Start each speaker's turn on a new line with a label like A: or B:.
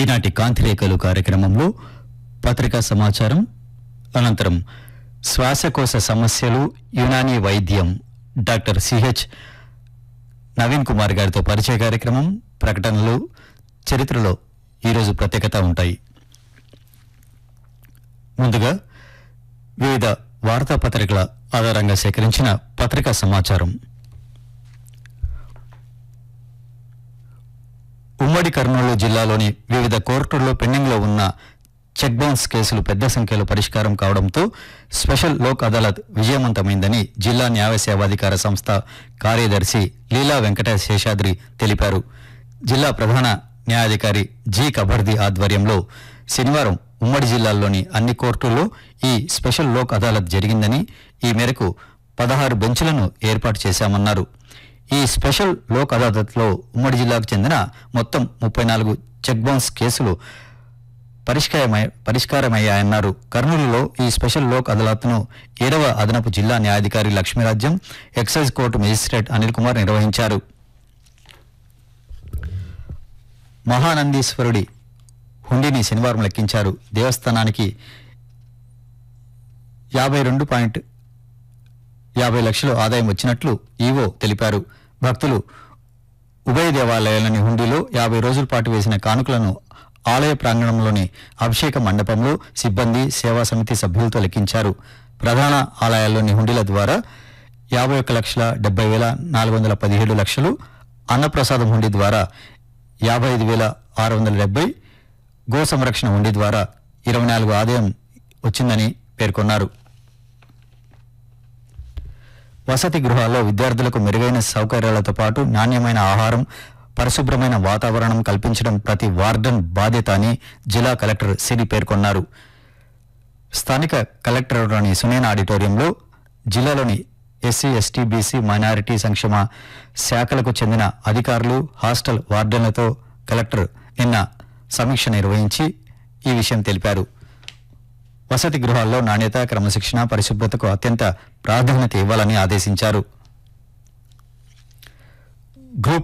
A: ఈనాటి కాంతిరేఖలు కార్యక్రమంలో పత్రికా సమాచారం అనంతరం శ్వాసకోశ సమస్యలు యునానీ వైద్యం డాక్టర్ సిహెచ్ నవీన్ కుమార్ గారితో పరిచయ కార్యక్రమం ప్రకటనలు చరిత్రలో ఈరోజు ప్రత్యేకత ఉంటాయి ముందుగా వివిధ వార్తాపత్రికల ఆధారంగా సేకరించిన పత్రికా సమాచారం ఉమ్మడి కర్నూలు జిల్లాలోని వివిధ కోర్టుల్లో పెండింగ్లో ఉన్న చెక్ బౌన్స్ కేసులు పెద్ద సంఖ్యలో పరిష్కారం కావడంతో స్పెషల్ లోక్ అదాలత్ విజయవంతమైందని జిల్లా న్యాయ సేవాధికార సంస్థ కార్యదర్శి లీలా వెంకట శేషాద్రి తెలిపారు జిల్లా ప్రధాన న్యాయాధికారి జి కబర్ది ఆధ్వర్యంలో శనివారం ఉమ్మడి జిల్లాల్లోని అన్ని కోర్టుల్లో ఈ స్పెషల్ లోక్ అదాలత్ జరిగిందని ఈ మేరకు పదహారు బెంచ్లను ఏర్పాటు చేశామన్నారు ఈ స్పెషల్ లోక్ అదాలత్లో ఉమ్మడి జిల్లాకు చెందిన మొత్తం ముప్పై నాలుగు చెక్ బౌన్స్ కేసులు పరిష్కారమై పరిష్కారమయ్యాయన్నారు కర్నూలులో ఈ స్పెషల్ లోక్ అదాలత్ను ఏడవ అదనపు జిల్లా న్యాయాధికారి Lakshmirajyam excise court magistrate Anil Kumar నిర్వహించారు మహానందీశ్వరుడి హుండీని శనివారం లెక్కించారు దేవస్థానానికి యాభై రెండు పాయింట్ యాభై లక్షలు ఆదాయం వచ్చినట్లు ఈవో తెలిపారు భక్తులు ఉభయ దేవాలయాలని హుండీలో యాభై రోజుల పాటు వేసిన కానుకలను ఆలయ ప్రాంగణంలోని అభిషేక మండపంలో సిబ్బంది సేవా సమితి సభ్యులతో లెక్కించారు ప్రధాన ఆలయాల్లోని హుండీల ద్వారా యాభై ఒక్క లక్షల డెబ్బై వేల నాలుగు వందల పదిహేడు లక్షలు అన్నప్రసాదం హుండీ ద్వారా యాభై ఐదు వేల ఆరు వందల డెబ్బై గో సంరక్షణ హుండీ ద్వారా ఇరవై నాలుగు ఆదాయం వచ్చిందని పేర్కొన్నారు వసతి గృహాల్లో విద్యార్థులకు మెరుగైన సౌకర్యాలతో పాటు నాణ్యమైన ఆహారం పరిశుభ్రమైన వాతావరణం కల్పించడం ప్రతి వార్డన్ బాధ్యత అని జిల్లా కలెక్టర్ సిరి పేర్కొన్నారు స్థానిక కలెక్టర్లోని సునేన ఆడిటోరియంలో జిల్లాలోని ఎస్సీ ఎస్టీ బీసీ మైనారిటీ సంక్షేమ శాఖలకు చెందిన అధికారులు హాస్టల్ వార్డెన్లతో కలెక్టర్ నిన్న సమీక్ష నిర్వహించి ఈ విషయం తెలిపారు వసతి గృహాల్లో నాణ్యత క్రమశిక్షణ పరిశుభ్రతకు అత్యంత ప్రాధాన్యత ఇవ్వాలని ఆదేశించారు గ్రూప్